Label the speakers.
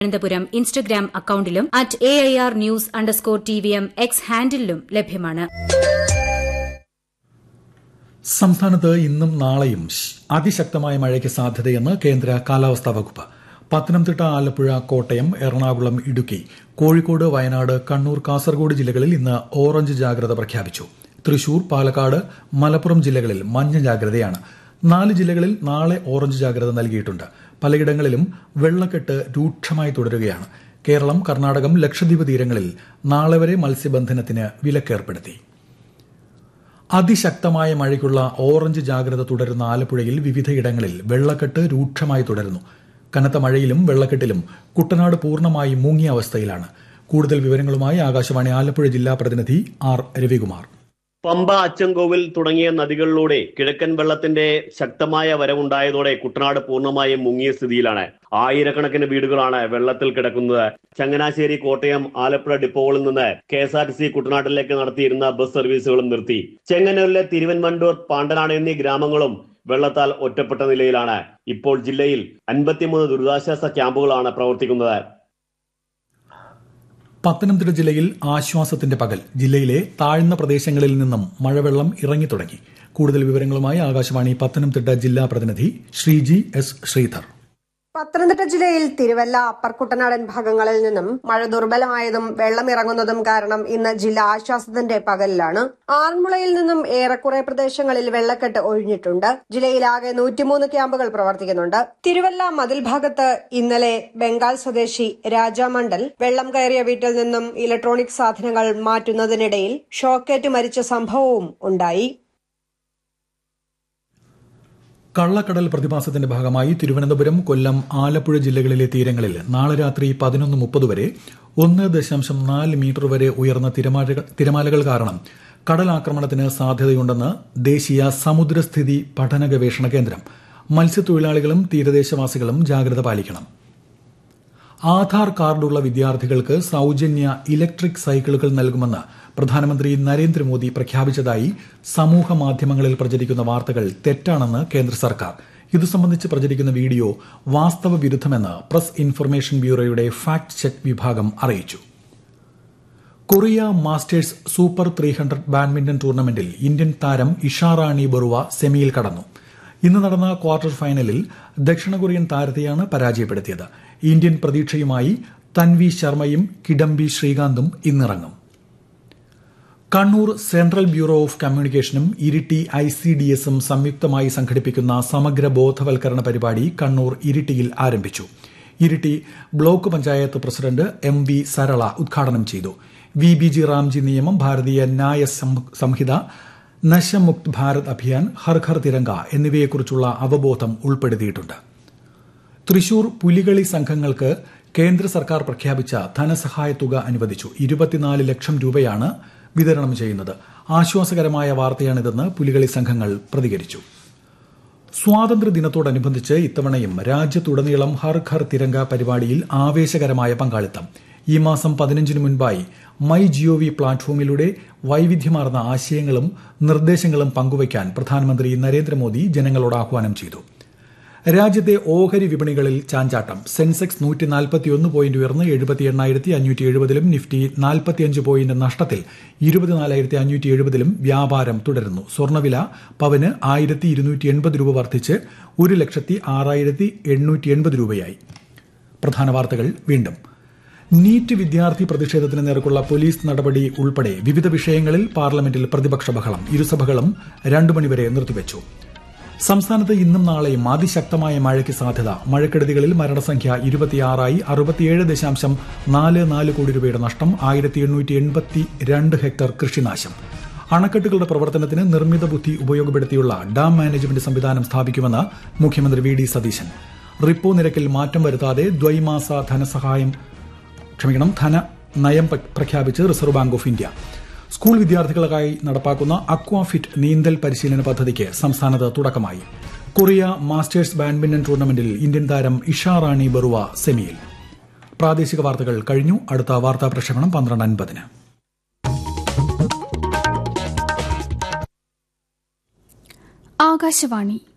Speaker 1: Thiruvananthapuram Instagram അക്കൌണ്ടിലും at A I R news underscore T V M X ഹാൻഡിലും ലഭ്യമാണ്
Speaker 2: സംസ്ഥാനത്ത് ഇന്നും നാളെയും അതിശക്തമായ മഴയ്ക്ക് സാധ്യതയെന്ന് കേന്ദ്ര കാലാവസ്ഥാ വകുപ്പ് പത്തനംതിട്ട ആലപ്പുഴ കോട്ടയം എറണാകുളം ഇടുക്കി കോഴിക്കോട് വയനാട് കണ്ണൂർ കാസർഗോഡ് ജില്ലകളിൽ ഇന്ന് ഓറഞ്ച് ജാഗ്രത പ്രഖ്യാപിച്ചു തൃശൂർ പാലക്കാട് മലപ്പുറം ജില്ലകളിൽ മഞ്ഞ ജാഗ്രതയാണ് നാല് ജില്ലകളിൽ നാളെ ഓറഞ്ച് ജാഗ്രത നൽകിയിട്ടുണ്ട് പലയിടങ്ങളിലും വെള്ളക്കെട്ട് രൂക്ഷമായി തുടരുകയാണ് കേരളം കർണാടകം ലക്ഷദ്വീപ് തീരങ്ങളിൽ നാളെ വരെ മത്സ്യബന്ധനത്തിന് വിലക്കേർപ്പെടുത്തി അതിശക്തമായ മഴയ്ക്കുള്ള ഓറഞ്ച് ജാഗ്രത തുടരുന്ന ആലപ്പുഴയിൽ വിവിധയിടങ്ങളിൽ വെള്ളക്കെട്ട് രൂക്ഷമായി തുടരുന്നു കനത്ത മഴയിലും വെള്ളക്കെട്ടിലും കുട്ടനാട് പൂർണ്ണമായി മുങ്ങിയ അവസ്ഥയിലാണ് കൂടുതൽ വിവരങ്ങളുമായി ആകാശവാണി ആലപ്പുഴ ജില്ലാ പ്രതിനിധി ആർ രവികുമാർ
Speaker 3: പമ്പ അച്ചൻകോവിൽ തുടങ്ങിയ നദികളിലൂടെ കിഴക്കൻ വെള്ളത്തിന്റെ ശക്തമായ വരവുണ്ടായതോടെ കുട്ടനാട് പൂർണ്ണമായും മുങ്ങിയ സ്ഥിതിയിലാണ് ആയിരക്കണക്കിന് വീടുകളാണ് വെള്ളത്തിൽ കിടക്കുന്നത് ചങ്ങനാശ്ശേരി കോട്ടയം ആലപ്പുഴ ഡിപ്പോകളിൽ നിന്ന് K S R T C കുട്ടനാട്ടിലേക്ക് നടത്തിയിരുന്ന ബസ് സർവീസുകളും നിർത്തി ചെങ്ങന്നൂരിലെ തിരുവൻമണ്ടൂർ പാണ്ടനാട് എന്നീ ഗ്രാമങ്ങളും വെള്ളത്താൽ ഒറ്റപ്പെട്ട നിലയിലാണ് ഇപ്പോൾ ജില്ലയിൽ അൻപത്തിമൂന്ന് ദുരിതാശ്വാസ ക്യാമ്പുകളാണ് പ്രവർത്തിക്കുന്നത്
Speaker 2: പത്തനംതിട്ട ജില്ലയിൽ ആശ്വാസത്തിന്റെ പകൽ ജില്ലയിലെ താഴ്ന്ന പ്രദേശങ്ങളിൽ നിന്നും മഴവെള്ളം ഇറങ്ങിത്തുടങ്ങി കൂടുതൽ വിവരങ്ങളുമായി ആകാശവാണി പത്തനംതിട്ട ജില്ലാ പ്രതിനിധി ശ്രീജി എസ് ശ്രീധർ
Speaker 4: പത്തനംതിട്ട ജില്ലയിൽ തിരുവല്ല അപ്പർ കുട്ടനാടൻ ഭാഗങ്ങളിൽ നിന്നും മഴ ദുർബലമായതും വെള്ളം ഇറങ്ങുന്നതും കാരണം ഇന്ന് ജില്ല ആശ്വാസത്തിന്റെ പകലിലാണ് ആറന്മുളയിൽ നിന്നും ഏറെക്കുറെ പ്രദേശങ്ങളിൽ വെള്ളക്കെട്ട് ഒഴിഞ്ഞിട്ടുണ്ട് ജില്ലയിലാകെ നൂറ്റിമൂന്ന് ക്യാമ്പുകൾ പ്രവർത്തിക്കുന്നുണ്ട് തിരുവല്ല മതിൽ ഭാഗത്ത് ഇന്നലെ ബംഗാൾ സ്വദേശി രാജാമണ്ഡൽ വെള്ളം കയറിയ വീട്ടിൽ നിന്നും ഇലക്ട്രോണിക് സാധനങ്ങൾ മാറ്റുന്നതിനിടയിൽ ഷോക്കേറ്റ് മരിച്ച സംഭവവും ഉണ്ടായി
Speaker 2: കള്ളക്കടൽ പ്രതിഭാസത്തിന്റെ ഭാഗമായി തിരുവനന്തപുരം കൊല്ലം ആലപ്പുഴ ജില്ലകളിലെ തീരങ്ങളിൽ നാളെ രാത്രി പതിനൊന്ന് മുപ്പത് വരെ ഒന്ന് ദശാംശം നാല് മീറ്റർ വരെ ഉയർന്ന തിരമാലകൾ കാരണം കടലാക്രമണത്തിന് സാധ്യതയുണ്ടെന്ന് ദേശീയ സമുദ്രസ്ഥിതി പഠന ഗവേഷണ കേന്ദ്രം മത്സ്യത്തൊഴിലാളികളും തീരദേശവാസികളും ജാഗ്രത പാലിക്കണം ആധാർ കാർഡുള്ള വിദ്യാർത്ഥികൾക്ക് സൌജന്യ ഇലക്ട്രിക് സൈക്കിളുകൾ നൽകുമെന്ന് പ്രധാനമന്ത്രി നരേന്ദ്രമോദി പ്രഖ്യാപിച്ചതായി സമൂഹ മാധ്യമങ്ങളിൽ പ്രചരിക്കുന്ന വാർത്തകൾ തെറ്റാണെന്ന് കേന്ദ്ര സർക്കാർ ഇതു സംബന്ധിച്ച് പ്രചരിക്കുന്ന വീഡിയോ വാസ്തവ വിരുദ്ധമെന്ന് പ്രസ് ഇൻഫർമേഷൻ ബ്യൂറോയുടെ ഫാക്ട് ചെക്ക് വിഭാഗം അറിയിച്ചു Korea Masters super three hundred badminton ടൂർണമെന്റിൽ ഇന്ത്യൻ താരം ഇഷാറാണി ബറുവ സെമിയിൽ കടന്നു ഇന്ന് നടന്ന ക്വാർട്ടർ ഫൈനലിൽ ദക്ഷിണ കൊറിയൻ താരത്തെയാണ് പരാജയപ്പെടുത്തിയത് ഇന്ത്യൻ പ്രതീക്ഷയുമായി തൻവി ശർമ്മയും കിഡംബി ശ്രീകാന്തും ഇന്നിറങ്ങും കണ്ണൂർ സെൻട്രൽ ബ്യൂറോ ഓഫ് കമ്മ്യൂണിക്കേഷനും ഇരിട്ടി ഐ സി ഡി എസും സംയുക്തമായി സംഘടിപ്പിക്കുന്ന സമഗ്ര ബോധവൽക്കരണ പരിപാടി കണ്ണൂർ ഇരിട്ടിയിൽ ആരംഭിച്ചു Iritty block panchayat president M V Sarala ഉദ്ഘാടനം ചെയ്തു വി ബി ജി റാംജി നിയമം ഭാരതീയ ന്യായ സംഹിത നശമുക്ത് ഭാരത് അഭിയാൻ ഹർ ഘർ തിരങ്ക എന്നിവയെക്കുറിച്ചുള്ള അവബോധം ഉൾപ്പെടുത്തിയിട്ടുണ്ട് തൃശൂർ പുലികളി സംഘങ്ങൾക്ക് കേന്ദ്ര സർക്കാർ പ്രഖ്യാപിച്ച ധനസഹായ തുക അനുവദിച്ചു ഇരുപത്തിനാല് ലക്ഷം രൂപയാണ് വിതരണം ചെയ്യുന്നത് ആശ്വാസകരമായ വാർത്തയാണിതെന്ന് പുലികളി സംഘങ്ങൾ പ്രതികരിച്ചു സ്വാതന്ത്ര്യദിനത്തോടനുബന്ധിച്ച് ഇത്തവണയും രാജ്യത്തുടനീളം ഹർ ഘർ തിരങ്ക പരിപാടിയിൽ ആവേശകരമായ പങ്കാളിത്തം ഈ മാസം പതിനഞ്ചിന് മുൻപായി മൈ ജിഒവി പ്ലാറ്റ്ഫോമിലൂടെ വൈവിധ്യമാർന്ന ആശയങ്ങളും നിർദ്ദേശങ്ങളും പങ്കുവയ്ക്കാൻ പ്രധാനമന്ത്രി നരേന്ദ്രമോദി ജനങ്ങളോട് ആഹ്വാനം ചെയ്തു രാജ്യത്തെ ഓഹരി വിപണികളിൽ ചാഞ്ചാട്ടം സെൻസെക്സ് നൂറ്റി നാൽപ്പത്തിയൊന്ന് പോയിന്റ് ഉയർന്ന് എഴുപത്തി എണ്ണായിരത്തി അഞ്ഞൂറ്റി എഴുപതിലും നിഫ്റ്റി നാൽപ്പത്തിയഞ്ച് പോയിന്റ് നഷ്ടത്തിൽ ഇരുപത്തിനാലായിരത്തി അഞ്ഞൂറ്റി എഴുപതിലും വ്യാപാരം തുടരുന്നു സ്വർണ്ണവില പവന് ആയിരത്തി ഇരുന്നൂറ്റി എൺപത് രൂപ വർദ്ധിച്ച് ഒരു ലക്ഷത്തി ആറായിരത്തി എണ്ണൂറ്റി എൺപത് രൂപയായി പ്രധാന വാർത്തകൾ വീണ്ടും നീറ്റ് വിദ്യാർത്ഥി പ്രതിഷേധത്തിന് നേർക്കുള്ള പോലീസ് നടപടി ഉൾപ്പെടെ വിവിധ വിഷയങ്ങളിൽ പാർലമെന്റിൽ പ്രതിപക്ഷ ബഹളം ഇരുസഭകളും രണ്ടു മണിവരെ നിർത്തിവച്ചു സംസ്ഥാനത്ത് ഇന്നും നാളെയും അതിശക്തമായ മഴയ്ക്ക് സാധ്യത മഴക്കെടുതികളിൽ മരണസംഖ്യ ഇരുപത്തിയാറായി അറുപത്തിയേഴ് ദശാംശം നാല് നാല് കോടി രൂപയുടെ നഷ്ടം ആയിരത്തി എണ്ണൂറ്റി എൺപത്തി രണ്ട് ഹെക്ടർ കൃഷിനാശം അണക്കെട്ടുകളുടെ പ്രവർത്തനത്തിന് നിർമ്മിത ബുദ്ധി ഉപയോഗപ്പെടുത്തിയുള്ള ഡാം മാനേജ്മെന്റ് സംവിധാനം സ്ഥാപിക്കുമെന്ന് മുഖ്യമന്ത്രി വി ഡി സതീശൻ റിപ്പോ നിരക്കിൽ മാറ്റം വരുത്താതെ ദ്വൈമാസ ധനസഹായം ക്ഷമിക്കണം ധന നയം പ്രഖ്യാപിച്ച് reserve bank of India school വിദ്യാർത്ഥികൾക്കായി നടപ്പാക്കുന്ന അക്വാഫിറ്റ് നീന്തൽ പരിശീലന പദ്ധതിക്ക് സംസ്ഥാനത്ത് തുടക്കമായി കൊറിയ മാസ്റ്റേഴ്സ് ബാഡ്മിന്റൺ ടൂർണമെന്റിൽ ഇന്ത്യൻ താരം ഇഷാ റാണി ബറുവ സെമിയിൽ പ്രാദേശിക വാർത്തകൾ കഴിഞ്ഞു അടുത്ത വാർത്താ പ്രക്ഷേപണം പന്ത്രണ്ട് അൻപതിന്
Speaker 5: ആകാശവാണി